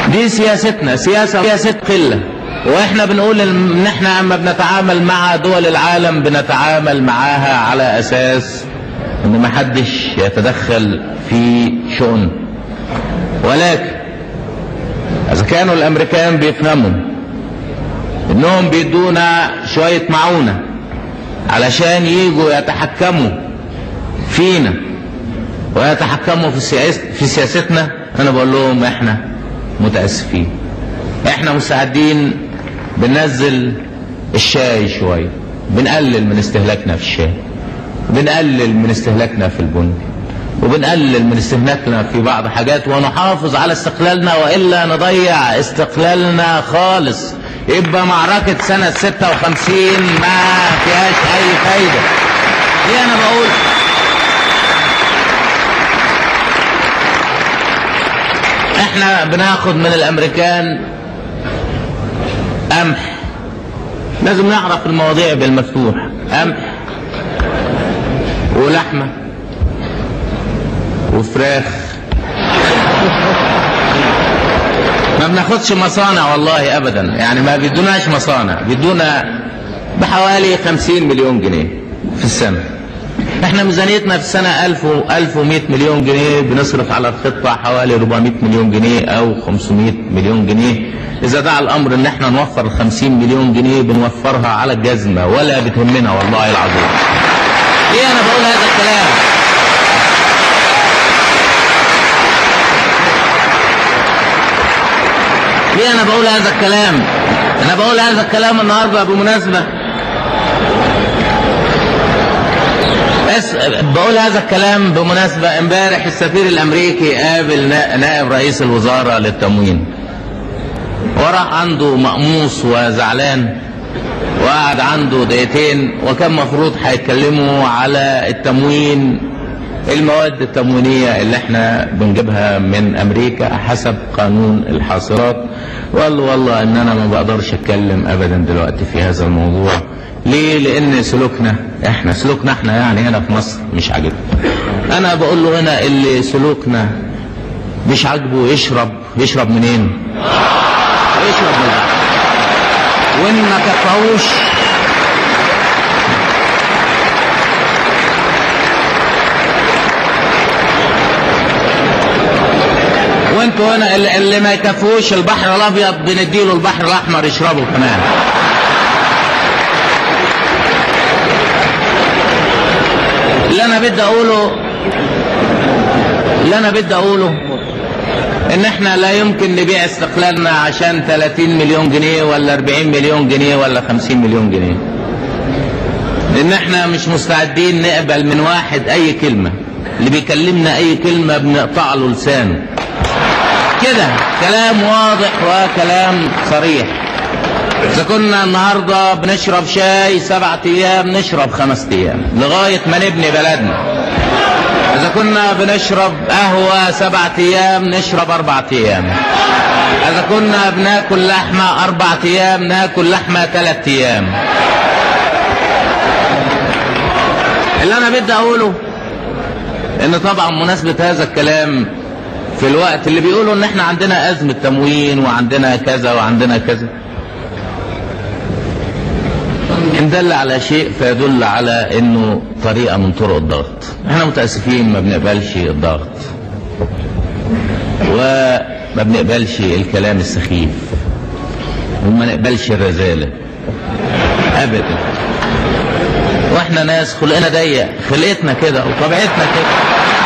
دي سياستنا سياسة سياسة قلة واحنا بنقول ان احنا اما بنتعامل مع دول العالم بنتعامل معاها على اساس ان ما حدش يتدخل في شؤون ولكن اذا كانوا الامريكان بيفهموا انهم بيدونا شوية معونة علشان يجوا يتحكموا فينا ويتحكموا في, سياست في سياستنا انا بقول لهم احنا متاسفين احنا مستعدين بننزل الشاي شويه بنقلل من استهلاكنا في الشاي بنقلل من استهلاكنا في البن وبنقلل من استهلاكنا في بعض حاجات ونحافظ على استقلالنا والا نضيع استقلالنا خالص يبقى معركة سنة 56 ما فيهاش أي فايدة دي أنا بقول احنا بناخد من الامريكان قمح لازم نعرف المواضيع بالمفتوح قمح ولحمه وفراخ ما بناخدش مصانع والله ابدا يعني ما بيدوناش مصانع بيدونا بحوالي 50 مليون جنيه في السنه احنا ميزانيتنا في السنة 1000 و 1100 مليون جنيه بنصرف على الخطة حوالي 400 مليون جنيه او 500 مليون جنيه اذا دعا الامر ان احنا نوفر ال 50 مليون جنيه بنوفرها على الجزمة ولا بتهمنا والله العظيم ليه انا بقول هذا الكلام ليه انا بقول هذا الكلام انا بقول هذا الكلام النهارده بمناسبه بس بقول هذا الكلام بمناسبة امبارح السفير الامريكي قابل نائب رئيس الوزارة للتموين وراح عنده مقموص وزعلان وقعد عنده دقيقتين وكان مفروض هيتكلموا على التموين المواد التموينية اللي احنا بنجيبها من امريكا حسب قانون الحاصرات وقال له والله ان انا ما بقدرش اتكلم ابدا دلوقتي في هذا الموضوع ليه لان سلوكنا احنا سلوكنا احنا يعني هنا في مصر مش عاجبنا انا بقول له هنا اللي سلوكنا مش عاجبه يشرب يشرب منين يشرب من البحر وان ما كفاهوش وانتوا هنا اللي, اللي ما يكفوش البحر الابيض بنديله البحر الاحمر يشربه كمان اللي انا بدي اقوله اللي انا بدي اقوله ان احنا لا يمكن نبيع استقلالنا عشان 30 مليون جنيه ولا 40 مليون جنيه ولا 50 مليون جنيه لان احنا مش مستعدين نقبل من واحد اي كلمة اللي بيكلمنا اي كلمة بنقطع له لسانه كده كلام واضح وكلام صريح إذا كنا النهاردة بنشرب شاي سبعة أيام نشرب خمس أيام لغاية ما نبني بلدنا إذا كنا بنشرب قهوة سبعة أيام نشرب أربعة أيام إذا كنا بناكل لحمة أربعة أيام ناكل لحمة ثلاثة أيام اللي أنا بدي أقوله إن طبعا مناسبة هذا الكلام في الوقت اللي بيقولوا إن إحنا عندنا أزمة تموين وعندنا كذا وعندنا كذا إن دل على شيء فيدل على انه طريقة من طرق الضغط احنا متأسفين ما بنقبلش الضغط وما بنقبلش الكلام السخيف وما نقبلش الرذالة ابدا واحنا ناس خلقنا ضيق خلقتنا كده وطبيعتنا كده